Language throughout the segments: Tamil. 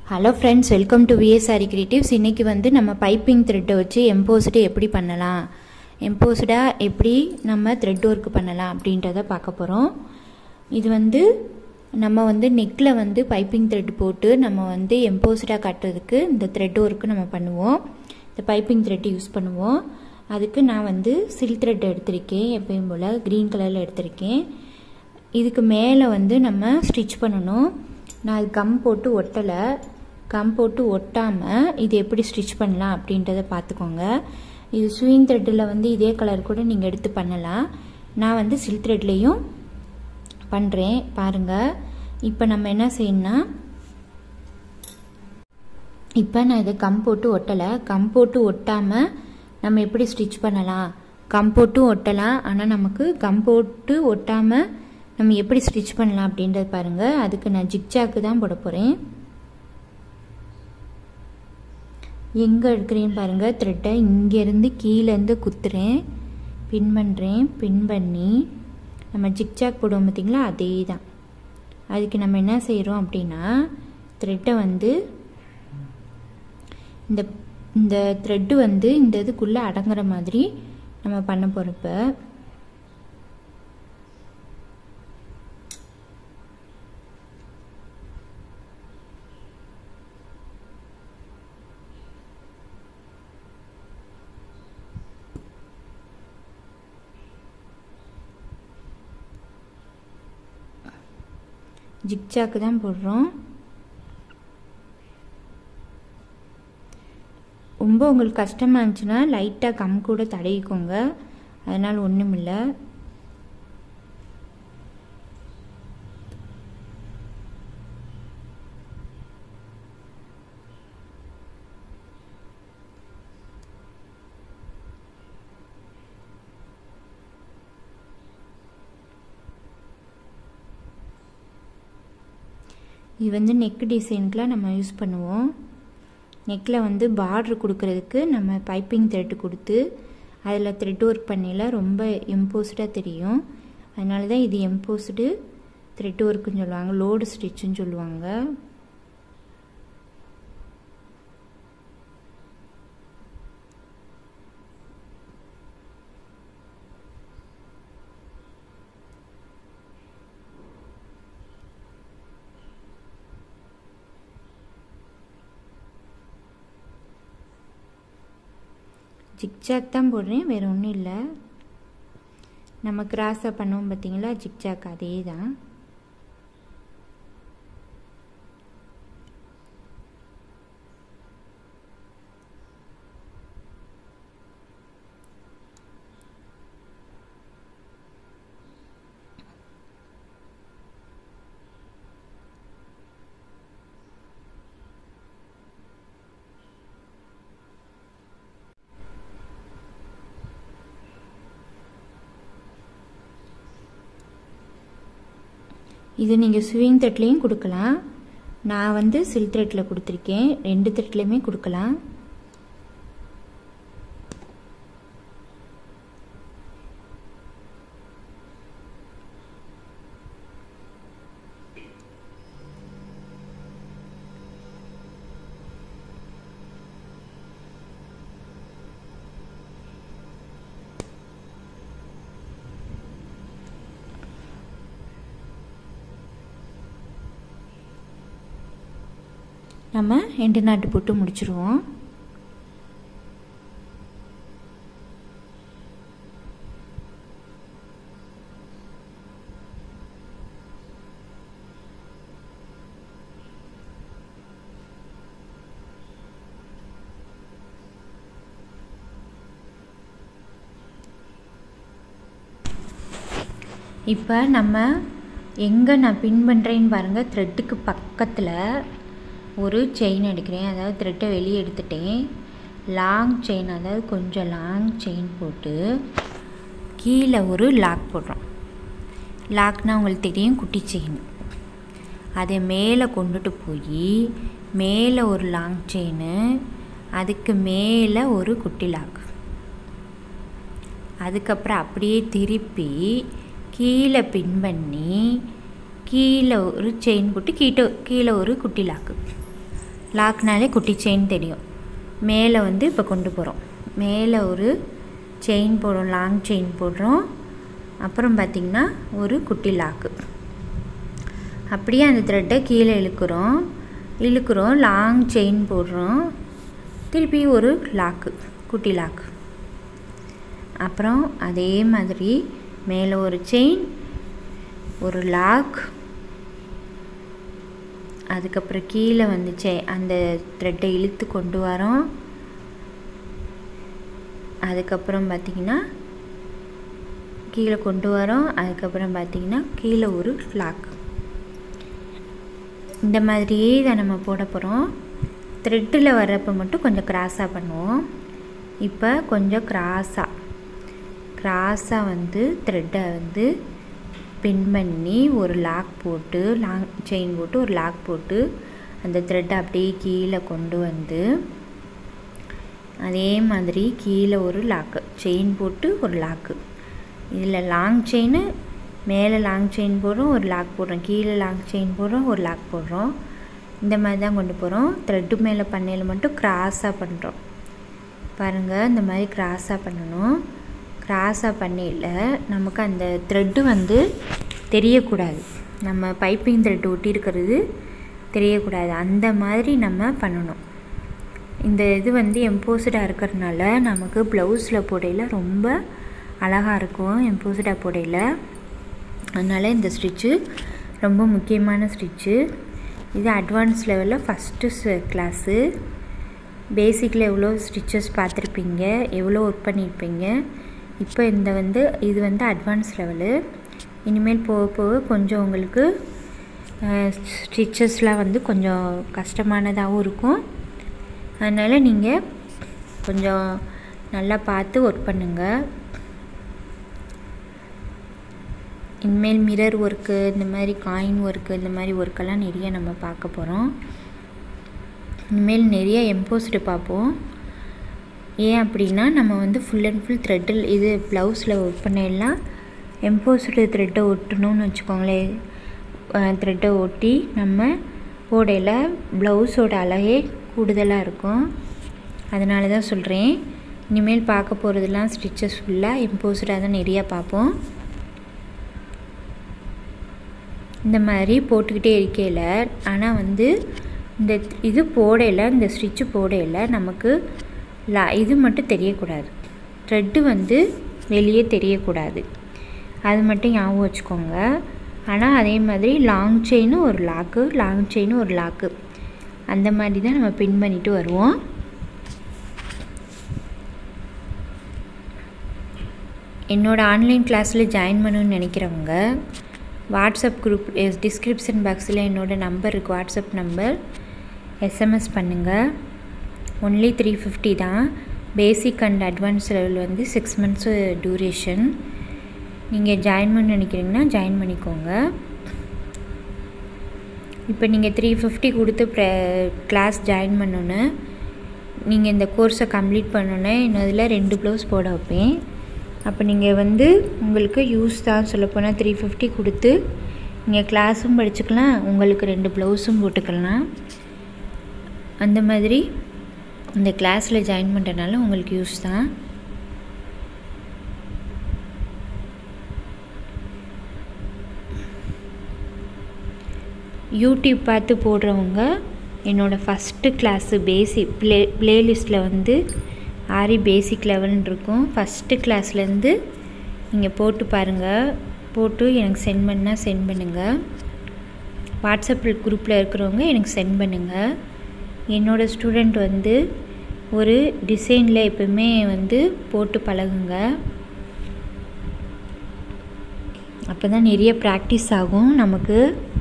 hello friends welcome to VS sari creatives இன்றைக்கி வந்து நம்ம பைப்பிங் த்ரெட்டை வச்சு எம்போஸ்டு எப்படி பண்ணலாம் எம்போஸ்டாக எப்படி நம்ம த்ரெட் ஒர்க் பண்ணலாம் அப்படின்றத பார்க்க போகிறோம் இது வந்து நம்ம வந்து நெக்கில் வந்து பைப்பிங் த்ரெட் போட்டு நம்ம வந்து எம்போஸ்டாக காட்டுறதுக்கு இந்த த்ரெட் ஒர்க்கு நம்ம பண்ணுவோம் இந்த பைப்பிங் த்ரெட் யூஸ் பண்ணுவோம் அதுக்கு நான் வந்து சில்க் த்ரெட் எடுத்திருக்கேன் எப்பயும் போல் க்ரீன் கலரில் எடுத்திருக்கேன் இதுக்கு மேலே வந்து நம்ம ஸ்டிச் பண்ணணும் நான் அது கம் போட்டு ஒட்டலை கம் போட்டு ஒட்டாமல் இது எப்படி ஸ்டிச் பண்ணலாம் அப்படின்றத பார்த்துக்கோங்க இது ஸ்விங் த்ரெட்டில் வந்து இதே கலர் கூட நீங்கள் எடுத்து பண்ணலாம் நான் வந்து சில்க் த்ரெட்லேயும் பண்ணுறேன் பாருங்கள் இப்போ நம்ம என்ன செய்யணும்னா இப்போ நான் இதை கம் போட்டு ஒட்டலை கம் போட்டு ஒட்டாமல் நம்ம எப்படி ஸ்டிச் பண்ணலாம் கம் போட்டு ஒட்டலாம் ஆனால் நமக்கு கம் போட்டு ஒட்டாமல் நம்ம எப்படி ஸ்டிச் பண்ணலாம் அப்படின்றது பாருங்கள் அதுக்கு நான் ஜிக்ஜாக்கு தான் போட போகிறேன் எங்கே எடுக்கிறேன்னு பாருங்கள் த்ரெட்டை இங்கேருந்து கீழேருந்து குத்துறேன் பின் பண்ணுறேன் பின் பண்ணி நம்ம ஜிக்ஜாக் போடுவோம் பார்த்திங்களா அதே தான் அதுக்கு நம்ம என்ன செய்கிறோம் அப்படின்னா த்ரெட்டை வந்து இந்த இந்த த்ரெட்டு வந்து இந்த இதுக்குள்ளே அடங்குற மாதிரி நம்ம பண்ண போகிறப்ப ஜிக்ஜாக்கு தான் போடுறோம் ரொம்ப உங்களுக்கு கஷ்டமாக இருந்துச்சுன்னா லைட்டாக கம் கூட தடவிக்கோங்க அதனால் ஒன்றும் இல்லை இது வந்து நெக் டிசைனுக்குலாம் நம்ம யூஸ் பண்ணுவோம் நெக்கில் வந்து பார்ட்ரு கொடுக்கறதுக்கு நம்ம பைப்பிங் த்ரெட்டு கொடுத்து அதில் த்ரெட் ஒர்க் பண்ணல ரொம்ப எம்போஸ்டாக தெரியும் அதனால தான் இது எம்போஸ்டு த்ரெட் ஒர்க்குன்னு சொல்லுவாங்க லோடு ஸ்டிச்சுன்னு சொல்லுவாங்க ஜிக்ஜாக் தான் போடுறேன் வேறு ஒன்றும் இல்லை நம்ம கிராஸாக பண்ணுவோம் பார்த்தீங்களா ஜிக்ஜாக் அதே தான் இது நீங்கள் ஸ்விங் த்ரெட்லேயும் கொடுக்கலாம் நான் வந்து சில்க் த்ரெட்டில் கொடுத்துருக்கேன் ரெண்டு த்ரெட்லேயுமே கொடுக்கலாம் நம்ம எண்டு நாட்டு போட்டு முடிச்சிருவோம் இப்போ நம்ம எங்கே நான் பின் பண்ணுறேன்னு பாருங்கள் த்ரெட்டுக்கு பக்கத்தில் ஒரு செயின் எடுக்கிறேன் அதாவது த்ரெட்டை வெளியே எடுத்துட்டேன் லாங் செயின் அதாவது கொஞ்சம் லாங் செயின் போட்டு கீழே ஒரு லாக் போடுறோம் லாக்னால் உங்களுக்கு தெரியும் குட்டி செயின் அதை மேலே கொண்டுட்டு போய் மேலே ஒரு லாங் செயின் அதுக்கு மேலே ஒரு குட்டி லாக் அதுக்கப்புறம் அப்படியே திருப்பி கீழே பின் பண்ணி கீழே ஒரு செயின் போட்டு கீழே கீழே ஒரு குட்டி லாக்கு லாக்னாலே குட்டி செயின் தெரியும் மேலே வந்து இப்போ கொண்டு போகிறோம் மேலே ஒரு செயின் போடுறோம் லாங் செயின் போடுறோம் அப்புறம் பார்த்திங்கன்னா ஒரு குட்டி லாக்கு அப்படியே அந்த த்ரெட்டை கீழே இழுக்கிறோம் இழுக்கிறோம் லாங் செயின் போடுறோம் திருப்பி ஒரு லாக்கு குட்டி லாக்கு அப்புறம் அதே மாதிரி மேலே ஒரு செயின் ஒரு லாக் அதுக்கப்புறம் கீழே வந்துச்சே அந்த த்ரெட்டை இழுத்து கொண்டு வரோம் அதுக்கப்புறம் பார்த்திங்கன்னா கீழே கொண்டு வரோம் அதுக்கப்புறம் பார்த்திங்கன்னா கீழே ஒரு லாக் இந்த மாதிரியே இதை நம்ம போட போகிறோம் த்ரெட்டில் வர்றப்போ மட்டும் கொஞ்சம் கிராஸாக பண்ணுவோம் இப்போ கொஞ்சம் கிராஸாக கிராஸாக வந்து த்ரெட்டை வந்து பின் பண்ணி ஒரு லாக் போட்டு லாங் செயின் போட்டு ஒரு லாக் போட்டு அந்த த்ரெட்டை அப்படியே கீழே கொண்டு வந்து அதே மாதிரி கீழே ஒரு லாக்கு செயின் போட்டு ஒரு லாக்கு இதில் லாங் செயின் மேலே லாங் செயின் போடுறோம் ஒரு லாக் போடுறோம் கீழே லாங் செயின் போடுறோம் ஒரு லாக் போடுறோம் இந்த மாதிரி தான் கொண்டு போகிறோம் த்ரெட்டு மேலே பண்ணையில் மட்டும் கிராஸாக பண்ணுறோம் பாருங்கள் இந்த மாதிரி கிராஸாக பண்ணணும் கிராஸாக பண்ணையில் நமக்கு அந்த த்ரெட்டு வந்து தெரியக்கூடாது நம்ம பைப்பிங் த்ரெட்டு ஒட்டியிருக்கிறது தெரியக்கூடாது அந்த மாதிரி நம்ம பண்ணணும் இந்த இது வந்து எம்போசிடாக இருக்கிறதுனால நமக்கு ப்ளவுஸில் போடையில் ரொம்ப அழகாக இருக்கும் எம்போசிடாக போடையில் அதனால் இந்த ஸ்டிச்சு ரொம்ப முக்கியமான ஸ்டிச்சு இது அட்வான்ஸ் லெவலில் ஃபஸ்ட்டு கிளாஸு பேசிக்கில் எவ்வளோ ஸ்டிச்சஸ் பார்த்துருப்பீங்க எவ்வளோ ஒர்க் பண்ணியிருப்பீங்க இப்போ இந்த வந்து இது வந்து அட்வான்ஸ் லெவலு இனிமேல் போக போக கொஞ்சம் உங்களுக்கு ஸ்டிச்சஸ்லாம் வந்து கொஞ்சம் கஷ்டமானதாகவும் இருக்கும் அதனால் நீங்கள் கொஞ்சம் நல்லா பார்த்து ஒர்க் பண்ணுங்கள் இனிமேல் மிரர் ஒர்க்கு இந்த மாதிரி காயின் ஒர்க்கு இந்த மாதிரி ஒர்க்கெல்லாம் நிறைய நம்ம பார்க்க போகிறோம் இனிமேல் நிறைய எம்போஸ்டு பார்ப்போம் ஏன் அப்படின்னா நம்ம வந்து ஃபுல் அண்ட் ஃபுல் த்ரெட்டில் இது ப்ளவுஸில் ஒர்க் பண்ணலாம் எம்போஸ்டு த்ரெட்டை ஒட்டணும்னு வச்சுக்கோங்களேன் த்ரெட்டை ஒட்டி நம்ம போடையில் ப்ளவுஸோட அழகே கூடுதலாக இருக்கும் அதனால தான் சொல்கிறேன் இனிமேல் பார்க்க போகிறதுலாம் ஸ்டிச்சஸ் ஃபுல்லாக இம்போஸ்டாக தான் நிறையா பார்ப்போம் இந்த மாதிரி போட்டுக்கிட்டே இருக்கையில் ஆனால் வந்து இந்த இது போடையில் இந்த ஸ்டிச்சு போடையில் நமக்கு லா இது மட்டும் தெரியக்கூடாது த்ரெட்டு வந்து வெளியே தெரியக்கூடாது அது மட்டும் ஞாபகம் வச்சுக்கோங்க ஆனால் அதே மாதிரி லாங் செயினும் ஒரு லாக்கு லாங் செயினும் ஒரு லாக்கு அந்த மாதிரி தான் நம்ம பின் பண்ணிட்டு வருவோம் என்னோடய ஆன்லைன் கிளாஸில் ஜாயின் பண்ணணும்னு நினைக்கிறவங்க வாட்ஸ்அப் குரூப் டிஸ்கிரிப்ஷன் பாக்ஸில் என்னோடய நம்பர் இருக்குது வாட்ஸ்அப் நம்பர் எஸ்எம்எஸ் பண்ணுங்கள் ஒன்லி த்ரீ ஃபிஃப்டி தான் பேசிக் அண்ட் அட்வான்ஸ் லெவல் வந்து சிக்ஸ் மந்த்ஸு டூரேஷன் நீங்கள் ஜாயின் பண்ண நினைக்கிறீங்கன்னா ஜாயின் பண்ணிக்கோங்க இப்போ நீங்கள் த்ரீ ஃபிஃப்டி கொடுத்து ப்ர கிளாஸ் ஜாயின் பண்ணோன்னே நீங்கள் இந்த கோர்ஸை கம்ப்ளீட் பண்ணோன்னே இன்னதில் ரெண்டு ப்ளவுஸ் போட வைப்பேன் அப்போ நீங்கள் வந்து உங்களுக்கு யூஸ் தான் சொல்லப்போனால் த்ரீ ஃபிஃப்டி கொடுத்து நீங்கள் கிளாஸும் படிச்சுக்கலாம் உங்களுக்கு ரெண்டு ப்ளவுஸும் போட்டுக்கலாம் அந்த மாதிரி இந்த கிளாஸில் ஜாயின் பண்ணுறனால உங்களுக்கு யூஸ் தான் யூடியூப் பார்த்து போடுறவங்க என்னோடய ஃபஸ்ட்டு கிளாஸு பேசிக் ப்ளே ப்ளேலிஸ்ட்டில் வந்து ஆரி பேசிக் லெவல்னு இருக்கும் ஃபஸ்ட்டு கிளாஸ்லேருந்து நீங்கள் போட்டு பாருங்கள் போட்டு எனக்கு சென்ட் பண்ணால் சென்ட் பண்ணுங்கள் வாட்ஸ்அப் குரூப்பில் இருக்கிறவங்க எனக்கு சென்ட் பண்ணுங்கள் என்னோடய ஸ்டூடெண்ட் வந்து ஒரு டிசைனில் எப்பவுமே வந்து போட்டு பழகுங்க அப்போ தான் நிறைய ப்ராக்டிஸ் ஆகும் நமக்கு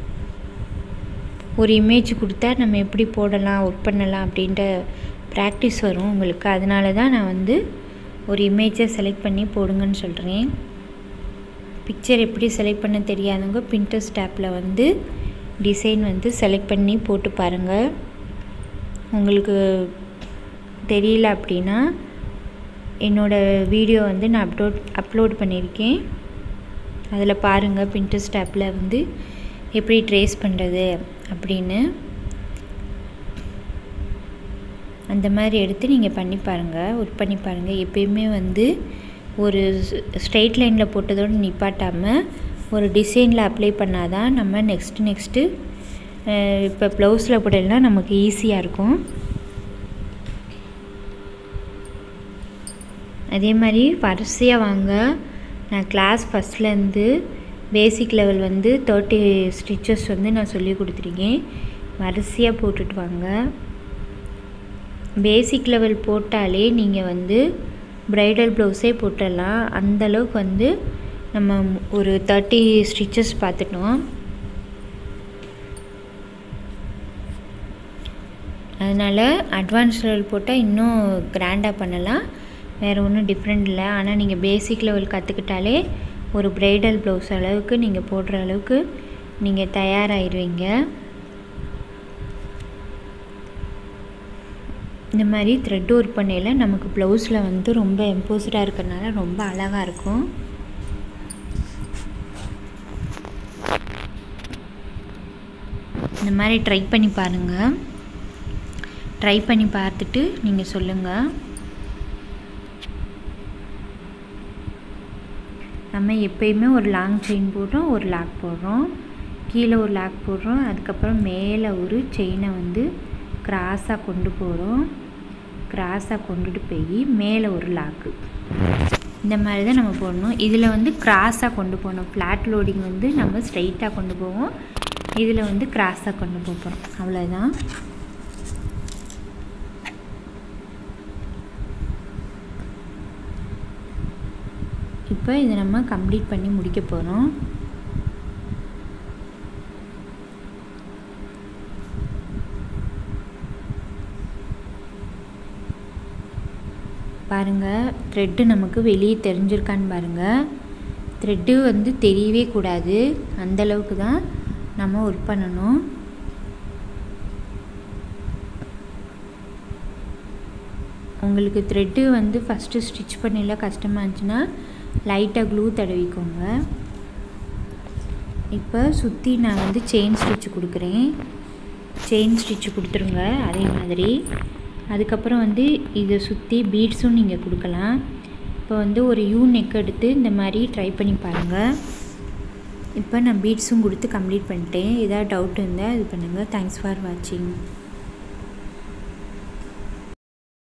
ஒரு இமேஜ் கொடுத்தா நம்ம எப்படி போடலாம் ஒர்க் பண்ணலாம் அப்படின்ற ப்ராக்டிஸ் வரும் உங்களுக்கு அதனால தான் நான் வந்து ஒரு இமேஜை செலக்ட் பண்ணி போடுங்கன்னு சொல்கிறேன் பிக்சர் எப்படி செலக்ட் பண்ண தெரியாதவங்க பின்ட்ரெஸ்ட் ஆப்பில் வந்து டிசைன் வந்து செலக்ட் பண்ணி போட்டு பாருங்கள் உங்களுக்கு தெரியல அப்படின்னா என்னோடய வீடியோ வந்து நான் அப்லோட் அப்லோட் பண்ணியிருக்கேன் அதில் பாருங்கள் பின்ட்ரெஸ்ட் ஆப்பில் வந்து எப்படி ட்ரேஸ் பண்ணுறது அப்படின்னு அந்த மாதிரி எடுத்து நீங்கள் பண்ணி பாருங்கள் ஒர்க் பண்ணி பாருங்கள் எப்பயுமே வந்து ஒரு ஸ்ட்ரெயிட் லைனில் போட்டதோடு நிப்பாட்டாமல் ஒரு டிசைனில் அப்ளை பண்ணால் தான் நம்ம நெக்ஸ்ட்டு நெக்ஸ்ட்டு இப்போ ப்ளவுஸில் போடலாம் நமக்கு ஈஸியாக இருக்கும் அதே மாதிரி வரிசையாக வாங்க நான் கிளாஸ் ஃபஸ்ட்லேருந்து பேசிக் லெவல் வந்து தேர்ட்டி ஸ்டிச்சஸ் வந்து நான் சொல்லி கொடுத்துருக்கேன் வரிசையாக போட்டுட்டு வாங்க பேசிக் லெவல் போட்டாலே நீங்கள் வந்து ப்ரைடல் ப்ளவுஸே போட்டுடலாம் அந்தளவுக்கு வந்து நம்ம ஒரு தேர்ட்டி ஸ்டிச்சஸ் பார்த்துட்டோம் அதனால் அட்வான்ஸ் லெவல் போட்டால் இன்னும் கிராண்டாக பண்ணலாம் வேறு ஒன்றும் டிஃப்ரெண்ட் இல்லை ஆனால் நீங்கள் பேசிக் லெவல் கற்றுக்கிட்டாலே ஒரு ப்ரைடல் ப்ளவுஸ் அளவுக்கு நீங்கள் போடுற அளவுக்கு நீங்கள் தயாராகிடுவீங்க இந்த மாதிரி த்ரெட் ஒர்க் பண்ணையில் நமக்கு ப்ளவுஸில் வந்து ரொம்ப எம்போஸ்டாக இருக்கிறனால ரொம்ப அழகாக இருக்கும் இந்த மாதிரி ட்ரை பண்ணி பாருங்கள் ட்ரை பண்ணி பார்த்துட்டு நீங்கள் சொல்லுங்கள் நம்ம எப்பயுமே ஒரு லாங் செயின் போடுறோம் ஒரு லாக் போடுறோம் கீழே ஒரு லாக் போடுறோம் அதுக்கப்புறம் மேலே ஒரு செயினை வந்து கிராஸாக கொண்டு போகிறோம் கிராஸாக கொண்டுட்டு போய் மேலே ஒரு லாக்கு இந்த மாதிரி தான் நம்ம போடணும் இதில் வந்து கிராஸாக கொண்டு போகணும் ஃப்ளாட் லோடிங் வந்து நம்ம ஸ்ட்ரைட்டாக கொண்டு போவோம் இதில் வந்து கிராஸாக கொண்டு போகிறோம் அவ்வளோதான் இப்போ இதை நம்ம கம்ப்ளீட் பண்ணி முடிக்க போகிறோம் பாருங்கள் த்ரெட்டு நமக்கு வெளியே தெரிஞ்சிருக்கான்னு பாருங்கள் த்ரெட்டு வந்து தெரியவே கூடாது அந்தளவுக்கு தான் நம்ம ஒர்க் பண்ணணும் உங்களுக்கு த்ரெட்டு வந்து ஃபஸ்ட்டு ஸ்டிச் பண்ணல கஷ்டமாக இருந்துச்சுன்னா லைட்டாக க்ளூ தடவிக்கோங்க இப்போ சுற்றி நான் வந்து செயின் ஸ்டிச் கொடுக்குறேன் செயின் ஸ்டிச் கொடுத்துருங்க அதே மாதிரி அதுக்கப்புறம் வந்து இதை சுற்றி பீட்ஸும் நீங்கள் கொடுக்கலாம் இப்போ வந்து ஒரு யூ நெக் எடுத்து இந்த மாதிரி ட்ரை பண்ணி பாருங்கள் இப்போ நான் பீட்ஸும் கொடுத்து கம்ப்ளீட் பண்ணிட்டேன் ஏதாவது டவுட் இருந்தால் இது பண்ணுங்கள் தேங்க்ஸ் ஃபார் வாட்சிங்